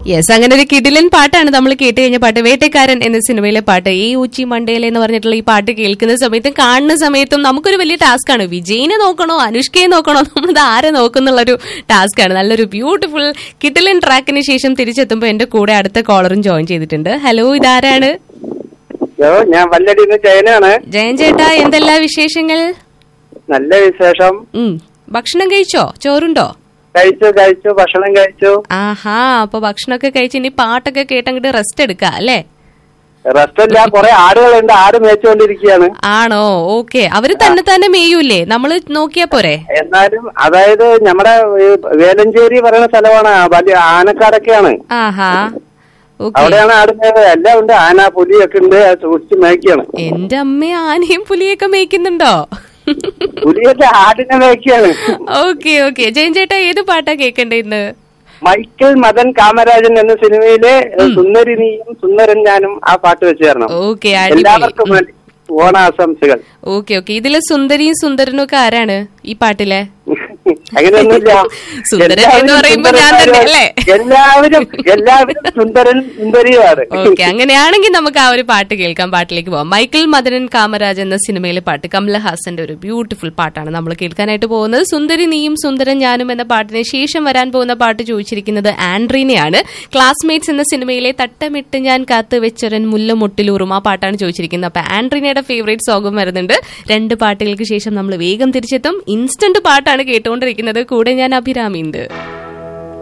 Yes അങ്ങനെ ഒരു കിടിലൻ പാട്ടാണ് നമ്മൾ കേട്ട് കഴിഞ്ഞ പാട്ട് വേട്ടക്കാരൻ എന്ന സിനിമയിലെ പാട്ട് ഈ ഉച്ചി മണ്ടയിലെ എന്ന് പറഞ്ഞിട്ടുള്ള ഈ പാട്ട് കേൾക്കുന്ന സമയത്തും കാണുന്ന സമയത്തും നമുക്കൊരു വലിയ ടാസ്ക് ആണ് വിജയിനെ നോക്കണോ അനുഷ്കയെ നോക്കണോ നമ്മളിത് ആരെ നോക്കുന്നുള്ളൊരു ടാസ്ക് ആണ് നല്ലൊരു ബ്യൂട്ടിഫുൾ കിടിലൻ ട്രാക്കിന് ശേഷം തിരിച്ചെത്തുമ്പോൾ എന്റെ കൂടെ അടുത്ത കോളറും ജോയിൻ ചെയ്തിട്ടുണ്ട് ഹലോ ഇതാരാണ് ഹലോ ഞാൻ വല്ലടിന്ന് ജയനാണ് ജയൻ ചേട്ടാ എന്തെല്ലാ വിശേഷങ്ങൾ നല്ല വിശേഷം ഉം ഭക്ഷണം കഴിച്ചോ ചോറുണ്ടോ കഴിച്ചു കഴിച്ചു ഭക്ഷണം കഴിച്ചു ആഹാ അപ്പൊ ഭക്ഷണമൊക്കെ കഴിച്ച് ഇനി പാട്ടൊക്കെ കേട്ടങ്ങോട്ട് റെസ്റ്റ് എടുക്കാം അല്ലേ റെസ്റ്റല്ല കുറെ ആടുകളുണ്ട് ആട് മേച്ചുകൊണ്ടിരിക്കുകയാണ് ആണോ ഓക്കെ അവര് തന്നെ തന്നെ മേയൂലേ നമ്മള് നോക്കിയാ പോരെ എന്നാലും അതായത് നമ്മുടെ ഈ വേലഞ്ചേരി പറയുന്ന സ്ഥലമാണ് ആ വലിയ ആനക്കാടൊക്കെയാണ് ആഹാ ഓക്കെ അവിടെയാണ് ആട് മേയുന്നത് എല്ലാം ഉണ്ട് ആന പുലിയൊക്കെ ഉണ്ട് അത് സൂക്ഷിച്ച് മേയ്ക്കാണ് എന്റെ അമ്മ ആനയും പുലിയൊക്കെ മേയ്ക്കുന്നുണ്ടോ പുലിയൊക്കെ ആടിനെ മേയ്ക്കാണ് ഓക്കെ ഓക്കെ ജയൻ ചേട്ടാ ഏത് പാട്ടാ കേക്കണ്ടേ ഇന്ന് മൈക്കിൾ മദൻ കാമരാജൻ എന്ന സിനിമയിലെ സുന്ദരി നീയും സുന്ദരൻ ഞാനും ആ പാട്ട് വെച്ച് തരണം ഓക്കെ എല്ലാവർക്കും അടിപൊളി വേണ്ടി ഓണാശംസകൾ ഓക്കെ ഓക്കെ ഇതിലെ സുന്ദരിയും സുന്ദരനും ഒക്കെ ആരാണ് ഈ പാട്ടിലെ അങ്ങനെയൊന്നുമില്ല സുന്ദരൻ എന്ന് എല്ലാവരും പറയുമ്പോ ഞാൻ തന്നെ അല്ലേ? എല്ലാവരും എല്ലാവരും സുന്ദരൻ സുന്ദരിയുമാണ് ഓക്കെ അങ്ങനെയാണെങ്കിൽ നമുക്ക് ആ ഒരു പാട്ട് കേൾക്കാം പാട്ടിലേക്ക് പോവാം മൈക്കിൾ മദനൻ കാമരാജ് എന്ന സിനിമയിലെ പാട്ട് കമലഹാസന്റെ ഒരു ബ്യൂട്ടിഫുൾ പാട്ടാണ് നമ്മൾ കേൾക്കാനായിട്ട് പോകുന്നത് സുന്ദരി നീയും സുന്ദരൻ ഞാനും എന്ന പാട്ടിന് ശേഷം വരാൻ പോകുന്ന പാട്ട് ചോദിച്ചിരിക്കുന്നത് ആൻഡ്രീനെയാണ് ക്ലാസ്മേറ്റ്സ് എന്ന സിനിമയിലെ തട്ടമിട്ട് ഞാൻ കാത്തു വെച്ചൊരൻ മുല്ലമൊട്ടിലൂറും ആ പാട്ടാണ് ചോദിച്ചിരിക്കുന്നത് അപ്പൊ ആൻഡ്രീനയുടെ ഫേവറേറ്റ് സോങ്ങും വരുന്നുണ്ട് രണ്ട് പാട്ടുകൾക്ക് ശേഷം നമ്മൾ വേഗം തിരിച്ചെത്തും ഇൻസ്റ്റന്റ് പാട്ടാണ് കേട്ടുകൊണ്ടിരിക്കുന്നത് കൂടെ ഞാൻ അഭിരാമിയുണ്ട്